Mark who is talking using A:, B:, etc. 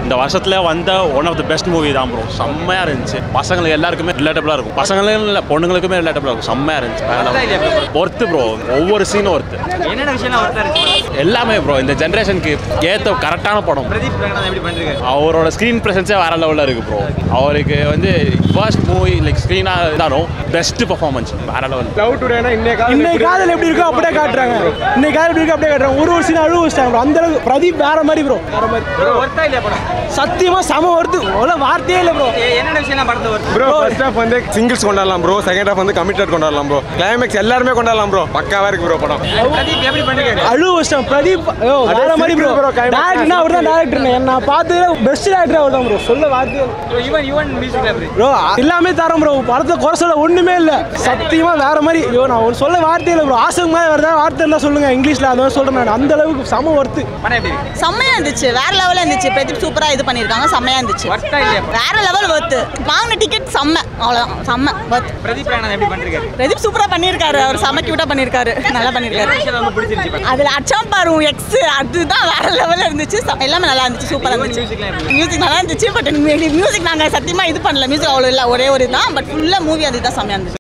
A: இந்த வருஷத்துல வந்த one of the best movie தான் ப்ரோ செம்மையா இருந்துச்சு பசங்களுக்கு எல்லாருக்குமே ரிலேட்டபிளா இருக்கும் பசங்களுக்கும் இல்லை பொண்ணுங்களுக்குமே ரிலேட்டபிளா இருக்கும் செம்மையா இருந்துச்சு ஒர்த்து ப்ரோ ஒவ்வொரு சீனும் ஒர்த்து
B: என்னென்ன விஷயம்லாம் ஒருத்தர் இருந்துச்சு
A: எல்லாமே ப்ரோ இந்த ஜென்ரேஷனுக்கு ஏற்ற கரெக்டான படம்
B: பிரதீப் ரங்கநாதன் எப்படி பண்ணிருக்காரு
A: அவரோட ஸ்க்ரீன் ப்ரெசன்ஸே வேற லெவலில் இருக்கு ப்ரோ அவருக்கு வந்து ஃபர்ஸ்ட் மூவி லைக் ஸ்க்ரீனாக இருந்தாலும் பெஸ்ட் பர்ஃபார்மன்ஸ் வேற லெவல்
C: லவ் டுடேனா இன்னைக்கு
D: இன்னைக்கு காதல் எப்படி இருக்கோ அப்படியே காட்டுறாங்க இன்னைக்கு காதல் எப்படி இருக்கோ அப்படியே காட்டுறாங்க ஒரு ஒரு சீன் அழுவு வச்சிட்டாங்க bro. அந்த அளவுக்கு பிரதீப் வேற மாதிரி ப்ரோ வேற மாதிரி
B: ப்ரோ ஒர்த்தா இல்லையா படம்
D: சத்தியமா சம வருது அவ்வளோ வார்த்தையே இல்லை ப்ரோ
B: ஏ, என்னென்ன விஷயம்லாம் படத்தை ஒர்த்து
C: ப்ரோ ஃபர்ஸ்ட் ஹாஃப் வந்து சிங்கிள்ஸ் கொண்டாடலாம் ப்ரோ செகண்ட் ஹாஃப் வந்து கமிட்டட் கொண்டாடலாம் ப்ரோ கிளைமேக்ஸ் எல்லாருமே கொண்டாடலாம் ப்ரோ பக்காவா இருக்கு ப்ரோ படம்
B: பிரதீப் எப்படி பண்ணிருக்காரு
D: அழுவு வச்சிட்டாங்க பிரதீப் ஐயோ வேற
C: அதே
D: மாதிரி ப்ரோ
C: சிரிப்பு bro, climax.
D: டேரக்டர்னா அவர் தான் டேரக்டர் நான் பார்த்து பெஸ்ட் டேரக்டர் அவர் தான் ப்ரோ சொல்ல வார்த்தையே
B: ப்ரோ யுவன் யுவன் மியூசிக் எப்படி
D: ப்ரோ எல்லாமே தரோம் ப்ரோ படத்தை குறை சொல்ல ஒண்ணுமே இல்லை சத்தியமா வேற மாதிரி ஐயோ நான் ஒரு சொல்ல வார்த்தையே இல்லை ப்ரோ ஆசங்க மாதிரி வருதா வார்த்தை இருந்தால் சொல்லுங்க இங்கிலீஷ்ல அதை சொல்றேன் நான் அந்த அளவுக்கு சம ஒர்த்து
B: படம் எப்படி இருக்கு
E: செம்மையா இருந்துச்சு வேற லெவல்ல இருந்துச்சு பிரதீப் சூப்பரா இது பண்ணிருக்காங்க செம்மையா இருந்துச்சு
B: ஒர்த்தா இல்லையா படம்
E: வேற லெவல் ஒர்த்து வாங்கின டிக்கெட் செம்ம அவ்வளவுதான் செம்ம ஒர்த்
B: பிரதீப் ரங்கநாதன் எப்படி பண்ணிருக்காரு
E: பிரதீப் சூப்பரா பண்ணிருக்காரு அவர் செம்ம கியூட்டா பண்ணிருக்காரு நல்லா
B: என்ன
E: பண்ணிருக்காரு
B: விஷயம் ரொம்ப பிடிச்சிருச்சு படம்
E: அதுல அச்சாம் பாரு எக்ஸ் அதுதான் வேற லெவல்ல இருந்துச்சு செ- எல்லாமே நல்லா இருந்துச்சு சூப்பரா
B: யுவன்
E: இருந்துச்சு
B: மியூசிக்லாம் எப்படி
E: மியூசிக் நல்லா இருந்துச்சு பட் மியூசிக் நாங்க சத்தியமா இது பண்ணல மியூசிக் அவ்வளோ இல்லை ஒரே ஒரு தான் பட் ஃபுல்லா மூவி அதுதான் செம்மையா இருந்துச்சு